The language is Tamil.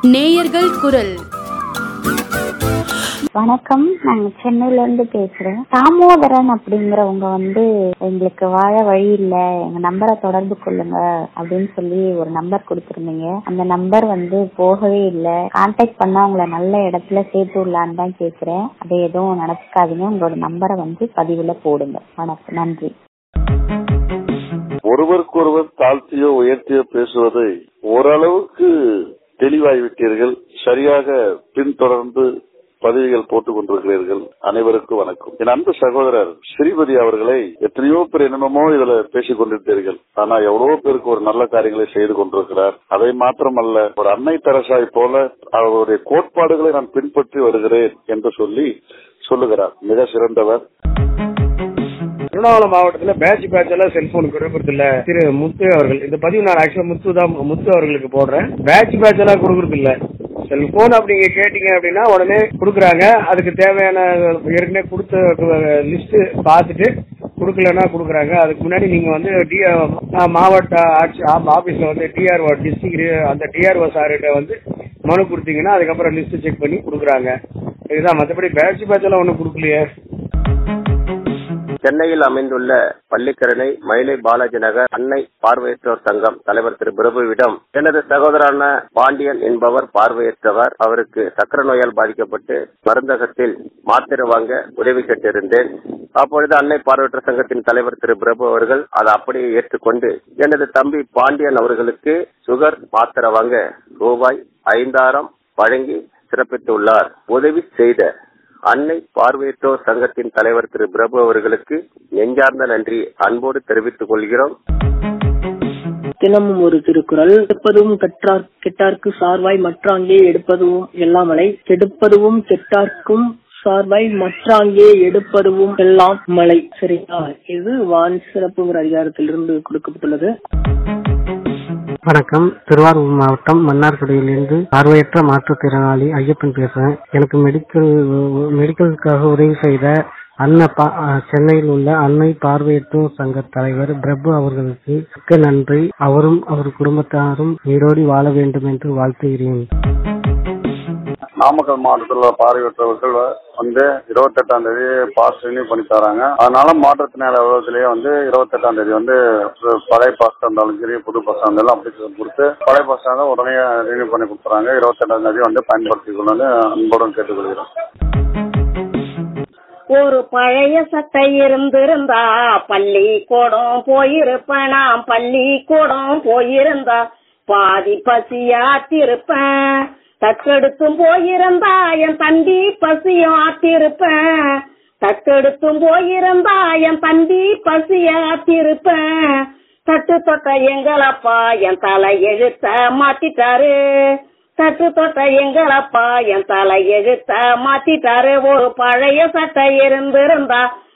நேயர்கள் குரல் வணக்கம் நாங்க சென்னையில இருந்து பேசுறோம் தாமோதரன் அப்படிங்கிறவங்க வந்து எங்களுக்கு வாழ வழி இல்ல எங்க நம்பரை தொடர்பு கொள்ளுங்க அப்படின்னு சொல்லி ஒரு நம்பர் கொடுத்திருந்தீங்க அந்த நம்பர் வந்து போகவே இல்ல கான்டாக்ட் பண்ணா உங்களை நல்ல இடத்துல சேர்த்து விடலான்னு தான் கேக்குறேன் அதை எதுவும் நடக்காதீங்க உங்களோட நம்பரை வந்து பதிவுல போடுங்க வணக்கம் நன்றி ஒருவருக்கொருவர் தாழ்த்தியோ உயர்த்தியோ பேசுவதை ஓரளவுக்கு தெளிவாகிவிட்டீர்கள் சரியாக பின்தொடர்ந்து பதவிகள் போட்டுக் கொண்டிருக்கிறீர்கள் அனைவருக்கும் வணக்கம் என் அன்பு சகோதரர் ஸ்ரீபதி அவர்களை எத்தனையோ பேர் என்னென்னமோ இதுல பேசிக் கொண்டிருந்தீர்கள் ஆனா எவ்வளவோ பேருக்கு ஒரு நல்ல காரியங்களை செய்து கொண்டிருக்கிறார் அதை மாத்திரமல்ல ஒரு அன்னை தரசாய் போல அவருடைய கோட்பாடுகளை நான் பின்பற்றி வருகிறேன் என்று சொல்லி சொல்லுகிறார் மிக சிறந்தவர் திருவண்ணாமலை மாவட்டத்துல பேட்ச் பேட்ச் எல்லாம் செல்போன் கொடுக்கறது இல்ல திரு முத்து அவர்கள் இந்த பதிவு நான் ஆக்சுவலா முத்து தான் முத்து அவர்களுக்கு போடுறேன் பேட்ச் பேட்ச் எல்லாம் கொடுக்கறது இல்ல செல்போன் அப்படிங்க கேட்டீங்க அப்படின்னா உடனே கொடுக்குறாங்க அதுக்கு தேவையான ஏற்கனவே கொடுத்த லிஸ்ட் பார்த்துட்டு கொடுக்கலன்னா கொடுக்குறாங்க அதுக்கு முன்னாடி நீங்க வந்து டி மாவட்ட ஆட்சி ஆபீஸ்ல வந்து டிஆர்ஓ டிஸ்ட்ரிக்ட் அந்த டிஆர்ஓ சார்கிட்ட வந்து மனு கொடுத்தீங்கன்னா அதுக்கப்புறம் லிஸ்ட் செக் பண்ணி கொடுக்குறாங்க இதுதான் மற்றபடி பேட்ச் பேட்ச் எல்லாம் ஒன்றும் கொடுக்கலையே சென்னையில் அமைந்துள்ள பள்ளிக்கரணை மயிலை பாலாஜி நகர் அன்னை பார்வையற்றோர் சங்கம் தலைவர் திரு பிரபுவிடம் எனது சகோதரான பாண்டியன் என்பவர் பார்வையற்றவர் அவருக்கு சக்கர நோயால் பாதிக்கப்பட்டு மருந்தகத்தில் மாத்திரை வாங்க உதவி கேட்டிருந்தேன் அப்பொழுது அன்னை பார்வையற்ற சங்கத்தின் தலைவர் திரு பிரபு அவர்கள் அதை அப்படியே ஏற்றுக்கொண்டு எனது தம்பி பாண்டியன் அவர்களுக்கு சுகர் மாத்திரை வாங்க ரூபாய் ஐந்தாயிரம் வழங்கி சிறப்பித்துள்ளார் உதவி செய்த அன்னை பார்வையற்றோர் சங்கத்தின் தலைவர் திரு பிரபு அவர்களுக்கு நெஞ்சார்ந்த நன்றி அன்போடு தெரிவித்துக் கொள்கிறோம் தினமும் ஒரு திருக்குறள் எடுப்பதும் கற்றார் கெட்டார்க்கு சார்வாய் மற்றாங்கே எடுப்பதும் எல்லாமலை கெடுப்பதுவும் கெட்டார்க்கும் சார்பாய் மற்றாங்கே எடுப்பதுவும் எல்லாம் மலை சரிங்களா இது வான் சிறப்புங்கிற அதிகாரத்திலிருந்து கொடுக்கப்பட்டுள்ளது வணக்கம் திருவாரூர் மாவட்டம் மன்னார்குடியிலிருந்து பார்வையற்ற மாற்றுத்திறனாளி ஐயப்பன் பேசுறேன் எனக்கு மெடிக்கல் மெடிக்கலுக்காக உதவி செய்த அன்ன சென்னையில் உள்ள அன்னை பார்வையற்றோர் சங்க தலைவர் பிரபு அவர்களுக்கு மிக்க நன்றி அவரும் அவர் குடும்பத்தாரும் நீரோடி வாழ வேண்டும் என்று வாழ்த்துகிறேன் நாமக்கல் மாவட்டத்தில் உள்ள பார்வையற்றவர்கள் வந்து இருபத்தெட்டாம் தேதி பாஸ் ரினியூ பண்ணி தராங்க அதனால மாற்றுத்திறனாளி அலுவலகத்திலேயே வந்து இருபத்தெட்டாம் தேதி வந்து பழைய பாஸ் இருந்தாலும் சரி புது பாஸ் இருந்தாலும் அப்ளிகேஷன் கொடுத்து பழைய பாஸ் இருந்தால் உடனே ரினியூ பண்ணி கொடுத்துறாங்க இருபத்தெட்டாம் தேதி வந்து பயன்படுத்திக்கணும்னு அன்புடன் கேட்டுக்கொள்கிறோம் ஒரு பழைய சட்டை இருந்திருந்தா பள்ளி கூடம் போயிருப்பேன் பள்ளி கூடம் போயிருந்தா பாதி பசியாத்திருப்பேன் தத்தெடுத்தும் போயிருந்தா என் தண்டி பசியும் ஆத்திருப்பேன் தத்தெடுத்தும் போயிருந்தா என் தண்டி பசியாத்திருப்பேன் தட்டு தொட்ட எங்களப்பா என் தலை எழுத்த மாத்திட்டாரு தட்டு தொட்ட எங்களப்பா என் தலை எழுத்த மாத்திட்டாரு ஒரு பழைய சட்டை இருந்திருந்தா